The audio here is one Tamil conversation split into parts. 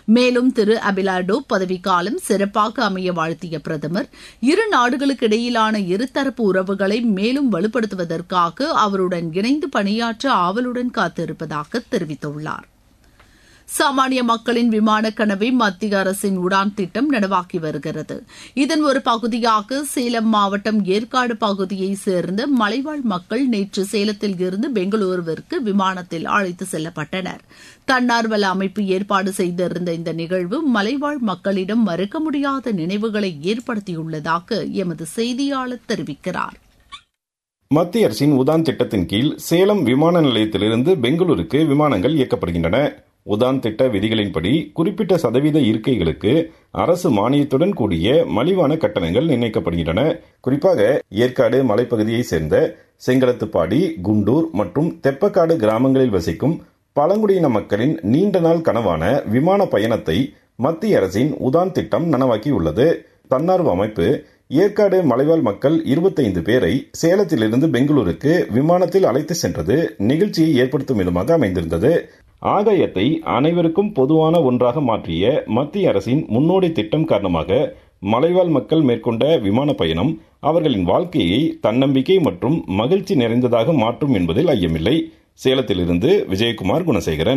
மேலும் திரு அபிலாடோ பதவிக்காலம் சிறப்பாக அமைய வாழ்த்திய பிரதமர் இரு நாடுகளுக்கு இடையிலான இருதரப்பு உறவுகளை மேலும் வலுப்படுத்துவதற்காக அவருடன் இணைந்து பணியாற்ற ஆவலுடன் காத்திருப்பதாக தெரிவித்துள்ளார் சாமானிய மக்களின் விமான கனவை மத்திய அரசின் உடான் திட்டம் நனவாக்கி வருகிறது இதன் ஒரு பகுதியாக சேலம் மாவட்டம் ஏற்காடு பகுதியைச் சேர்ந்த மலைவாழ் மக்கள் நேற்று சேலத்தில் இருந்து பெங்களூருவிற்கு விமானத்தில் அழைத்து செல்லப்பட்டனர் தன்னார்வல அமைப்பு ஏற்பாடு செய்திருந்த இந்த நிகழ்வு மலைவாழ் மக்களிடம் மறுக்க முடியாத நினைவுகளை ஏற்படுத்தியுள்ளதாக எமது செய்தியாளர் தெரிவிக்கிறார் மத்திய அரசின் உதான் திட்டத்தின் கீழ் சேலம் விமான நிலையத்திலிருந்து பெங்களூருக்கு விமானங்கள் இயக்கப்படுகின்றன உதான் திட்ட விதிகளின்படி குறிப்பிட்ட சதவீத இருக்கைகளுக்கு அரசு மானியத்துடன் கூடிய மலிவான கட்டணங்கள் நிர்ணயிக்கப்படுகின்றன குறிப்பாக ஏற்காடு மலைப்பகுதியைச் சேர்ந்த செங்கலத்துப்பாடி குண்டூர் மற்றும் தெப்பக்காடு கிராமங்களில் வசிக்கும் பழங்குடியின மக்களின் நீண்ட நாள் கனவான விமான பயணத்தை மத்திய அரசின் உதான் திட்டம் நனவாக்கியுள்ளது தன்னார்வ அமைப்பு ஏற்காடு மலைவாழ் மக்கள் இருபத்தைந்து பேரை சேலத்திலிருந்து பெங்களூருக்கு விமானத்தில் அழைத்து சென்றது நிகழ்ச்சியை ஏற்படுத்தும் விதமாக அமைந்திருந்தது ஆதாயத்தை அனைவருக்கும் பொதுவான ஒன்றாக மாற்றிய மத்திய அரசின் முன்னோடி திட்டம் காரணமாக மலைவாழ் மக்கள் மேற்கொண்ட விமான பயணம் அவர்களின் வாழ்க்கையை தன்னம்பிக்கை மற்றும் மகிழ்ச்சி நிறைந்ததாக மாற்றும் என்பதில் ஐயமில்லை சேலத்திலிருந்து விஜயகுமார் குணசேகரன்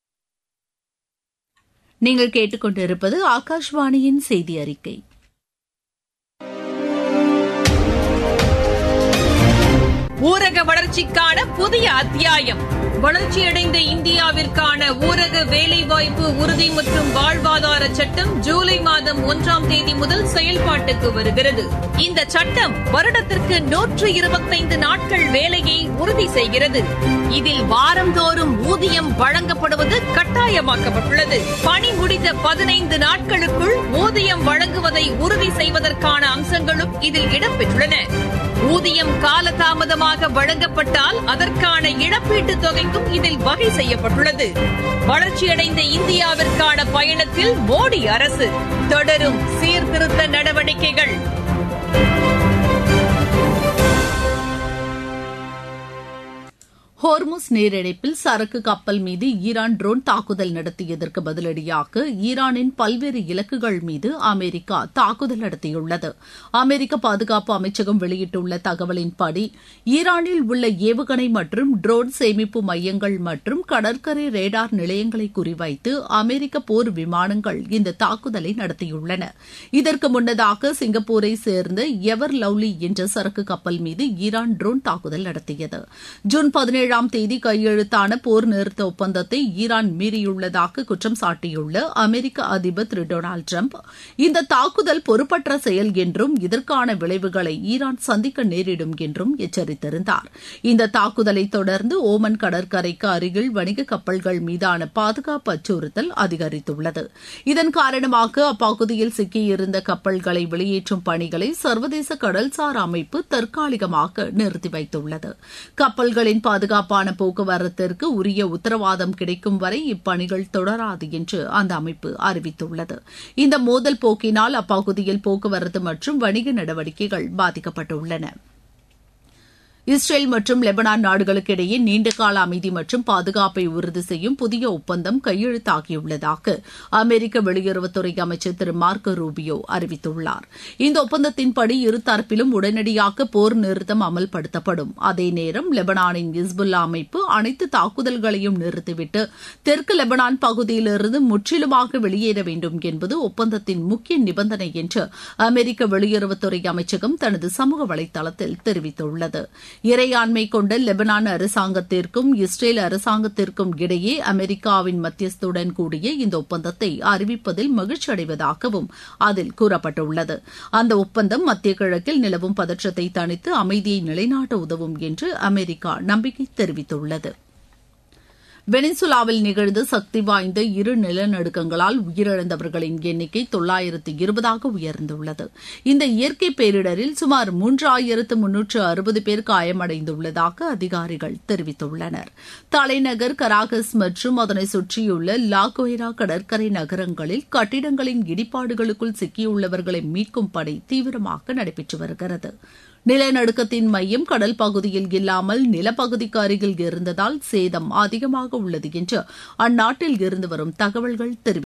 நீங்கள் கேட்டுக்கொண்டிருப்பது ஆகாஷ்வாணியின் செய்தி அறிக்கை ஊரக வளர்ச்சிக்கான புதிய அத்தியாயம் வளர்ச்சியடைந்த இந்தியாவிற்கான ஊரக வேலைவாய்ப்பு உறுதி மற்றும் வாழ்வாதார சட்டம் ஜூலை மாதம் ஒன்றாம் தேதி முதல் செயல்பாட்டுக்கு வருகிறது இந்த சட்டம் வருடத்திற்கு நூற்று இருபத்தைந்து நாட்கள் வேலையை உறுதி செய்கிறது இதில் வாரந்தோறும் ஊதியம் வழங்கப்படுவது கட்டாயமாக்கப்பட்டுள்ளது பணி முடிந்த பதினைந்து நாட்களுக்குள் ஊதியம் வழங்குவதை உறுதி செய்வதற்கான அம்சங்களும் இதில் இடம்பெற்றுள்ளன ஊதியம் காலதாமதமாக வழங்கப்பட்டால் அதற்கான இழப்பீட்டுத் தொகைக்கும் இதில் வகை செய்யப்பட்டுள்ளது வளர்ச்சியடைந்த இந்தியாவிற்கான பயணத்தில் மோடி அரசு தொடரும் சீர்திருத்த நடவடிக்கைகள் ஹோர்முஸ் நீரிணைப்பில் சரக்கு கப்பல் மீது ஈரான் ட்ரோன் தாக்குதல் நடத்தியதற்கு பதிலடியாக ஈரானின் பல்வேறு இலக்குகள் மீது அமெரிக்கா தாக்குதல் நடத்தியுள்ளது அமெரிக்க பாதுகாப்பு அமைச்சகம் வெளியிட்டுள்ள தகவலின்படி ஈரானில் உள்ள ஏவுகணை மற்றும் ட்ரோன் சேமிப்பு மையங்கள் மற்றும் கடற்கரை ரேடார் நிலையங்களை குறிவைத்து அமெரிக்க போர் விமானங்கள் இந்த தாக்குதலை நடத்தியுள்ளன இதற்கு முன்னதாக சிங்கப்பூரை சேர்ந்த எவர் லவ்லி என்ற சரக்கு கப்பல் மீது ஈரான் ட்ரோன் தாக்குதல் நடத்தியது ஜூன் பதினேழு பதினேழாம் தேதி கையெழுத்தான போர் நிறுத்த ஒப்பந்தத்தை ஈரான் மீறியுள்ளதாக குற்றம் சாட்டியுள்ள அமெரிக்க அதிபர் திரு டொனால்டு டிரம்ப் இந்த தாக்குதல் பொறுப்பற்ற செயல் என்றும் இதற்கான விளைவுகளை ஈரான் சந்திக்க நேரிடும் என்றும் எச்சரித்திருந்தார் இந்த தாக்குதலை தொடர்ந்து ஓமன் கடற்கரைக்கு அருகில் வணிக கப்பல்கள் மீதான பாதுகாப்பு அச்சுறுத்தல் அதிகரித்துள்ளது இதன் காரணமாக அப்பகுதியில் சிக்கியிருந்த கப்பல்களை வெளியேற்றும் பணிகளை சர்வதேச கடல்சார் அமைப்பு தற்காலிகமாக நிறுத்தி வைத்துள்ளது கப்பல்களின் பாதுகாப்பு பாதுகாப்பான போக்குவரத்திற்கு உரிய உத்தரவாதம் கிடைக்கும் வரை இப்பணிகள் தொடராது என்று அந்த அமைப்பு அறிவித்துள்ளது இந்த மோதல் போக்கினால் அப்பகுதியில் போக்குவரத்து மற்றும் வணிக நடவடிக்கைகள் பாதிக்கப்பட்டுள்ளன இஸ்ரேல் மற்றும் லெபனான் நாடுகளுக்கு இடையே நீண்டகால அமைதி மற்றும் பாதுகாப்பை உறுதி செய்யும் புதிய ஒப்பந்தம் கையெழுத்தாகியுள்ளதாக அமெரிக்க வெளியுறவுத்துறை அமைச்சர் திரு மார்க்கோ ரூபியோ அறிவித்துள்ளார் இந்த ஒப்பந்தத்தின்படி இருதரப்பிலும் உடனடியாக போர் நிறுத்தம் அமல்படுத்தப்படும் அதே நேரம் லெபனானின் இஸ்புல்லா அமைப்பு அனைத்து தாக்குதல்களையும் நிறுத்திவிட்டு தெற்கு லெபனான் பகுதியிலிருந்து முற்றிலுமாக வெளியேற வேண்டும் என்பது ஒப்பந்தத்தின் முக்கிய நிபந்தனை என்று அமெரிக்க வெளியுறவுத்துறை அமைச்சகம் தனது சமூக வலைதளத்தில் தெரிவித்துள்ளது இறையாண்மை கொண்ட லெபனான் அரசாங்கத்திற்கும் இஸ்ரேல் அரசாங்கத்திற்கும் இடையே அமெரிக்காவின் மத்தியஸ்துடன் கூடிய இந்த ஒப்பந்தத்தை அறிவிப்பதில் மகிழ்ச்சி அடைவதாகவும் அதில் கூறப்பட்டுள்ளது அந்த ஒப்பந்தம் மத்திய கிழக்கில் நிலவும் பதற்றத்தை தணித்து அமைதியை நிலைநாட்ட உதவும் என்று அமெரிக்கா நம்பிக்கை தெரிவித்துள்ளது வெனிசுலாவில் நிகழ்ந்த சக்தி வாய்ந்த இரு நிலநடுக்கங்களால் உயிரிழந்தவர்களின் எண்ணிக்கை தொள்ளாயிரத்து இருபதாக உயர்ந்துள்ளது இந்த இயற்கை பேரிடரில் சுமார் மூன்றாயிரத்து முன்னூற்று அறுபது பேர் காயமடைந்துள்ளதாக அதிகாரிகள் தெரிவித்துள்ளனர் தலைநகர் கராகஸ் மற்றும் அதனை சுற்றியுள்ள லாகோய்ரா கடற்கரை நகரங்களில் கட்டிடங்களின் இடிபாடுகளுக்குள் சிக்கியுள்ளவர்களை மீட்கும் பணி தீவிரமாக நடைபெற்று வருகிறது நிலநடுக்கத்தின் மையம் கடல் பகுதியில் இல்லாமல் நிலப்பகுதிக்கு அருகில் இருந்ததால் சேதம் அதிகமாக உள்ளது என்று அந்நாட்டில் இருந்து வரும் தகவல்கள் தெரிவிக்கின்றன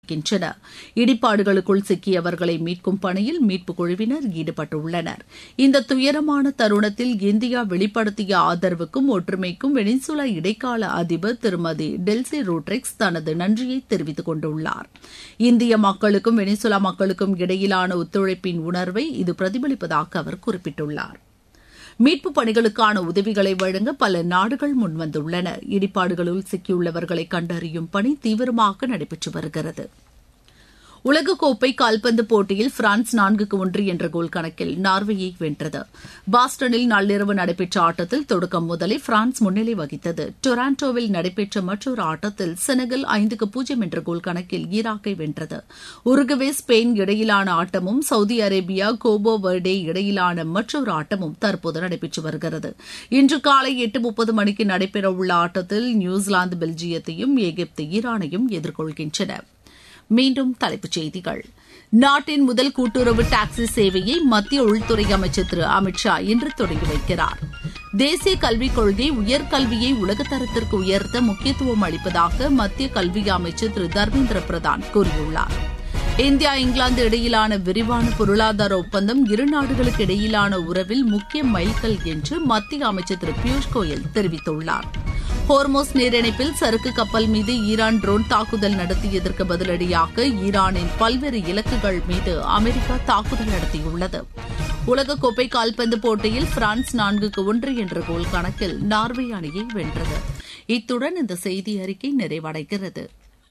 இருக்கின்றன இடிபாடுகளுக்குள் சிக்கியவர்களை மீட்கும் பணியில் மீட்புக் குழுவினர் ஈடுபட்டுள்ளனர் இந்த துயரமான தருணத்தில் இந்தியா வெளிப்படுத்திய ஆதரவுக்கும் ஒற்றுமைக்கும் வெனிசுலா இடைக்கால அதிபர் திருமதி டெல்சி ரோட்ரிக்ஸ் தனது நன்றியை தெரிவித்துக் கொண்டுள்ளார் இந்திய மக்களுக்கும் வெனிசுலா மக்களுக்கும் இடையிலான ஒத்துழைப்பின் உணர்வை இது பிரதிபலிப்பதாக அவர் குறிப்பிட்டுள்ளார் மீட்புப் பணிகளுக்கான உதவிகளை வழங்க பல நாடுகள் முன்வந்துள்ளன இடிபாடுகளுள் சிக்கியுள்ளவர்களை கண்டறியும் பணி தீவிரமாக நடைபெற்று வருகிறது உலகக்கோப்பை கால்பந்து போட்டியில் பிரான்ஸ் நான்குக்கு ஒன்று என்ற கோல் கணக்கில் நார்வேயை வென்றது பாஸ்டனில் நள்ளிரவு நடைபெற்ற ஆட்டத்தில் தொடக்கம் முதலே பிரான்ஸ் முன்னிலை வகித்தது டொராண்டோவில் நடைபெற்ற மற்றொரு ஆட்டத்தில் செனகல் ஐந்துக்கு பூஜ்ஜியம் என்ற கோல் கணக்கில் ஈராக்கை வென்றது உருகுவே ஸ்பெயின் இடையிலான ஆட்டமும் சவுதி அரேபியா கோபோ வர்டே இடையிலான மற்றொரு ஆட்டமும் தற்போது நடைபெற்று வருகிறது இன்று காலை எட்டு முப்பது மணிக்கு நடைபெறவுள்ள ஆட்டத்தில் நியூசிலாந்து பெல்ஜியத்தையும் எகிப்து ஈரானையும் எதிர்கொள்கின்றன மீண்டும் தலைப்புச் செய்திகள் நாட்டின் முதல் கூட்டுறவு டாக்ஸி சேவையை மத்திய உள்துறை அமைச்சர் திரு அமித் ஷா இன்று தொடங்கி வைக்கிறார் தேசிய கல்விக் கொள்கை உயர்கல்வியை உலகத்தரத்திற்கு உயர்த்த முக்கியத்துவம் அளிப்பதாக மத்திய கல்வி அமைச்சர் திரு தர்மேந்திர பிரதான் கூறியுள்ளார் இந்தியா இங்கிலாந்து இடையிலான விரிவான பொருளாதார ஒப்பந்தம் இரு நாடுகளுக்கு இடையிலான உறவில் முக்கிய மைல்கல் என்று மத்திய அமைச்சர் திரு பியூஷ் கோயல் தெரிவித்துள்ளார் ஹோர்மோஸ் நீரிணைப்பில் சரக்கு கப்பல் மீது ஈரான் ட்ரோன் தாக்குதல் நடத்தியதற்கு பதிலடியாக ஈரானின் பல்வேறு இலக்குகள் மீது அமெரிக்கா தாக்குதல் நடத்தியுள்ளது உலகக்கோப்பை கால்பந்து போட்டியில் பிரான்ஸ் நான்குக்கு ஒன்று என்ற கோல் கணக்கில் நார்வே அணியை வென்றது இத்துடன் இந்த செய்தி அறிக்கை நிறைவடைகிறது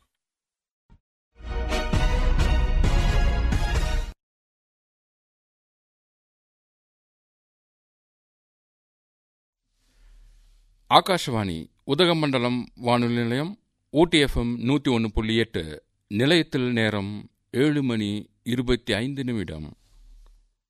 ஆகாஷவாணி உதகமண்டலம் வானொலி நிலையம் ஊட்டிஎஃப்எம் நூற்றி ஒன்று புள்ளி எட்டு நிலையத்தில் நேரம் ஏழு மணி இருபத்தி ஐந்து நிமிடம்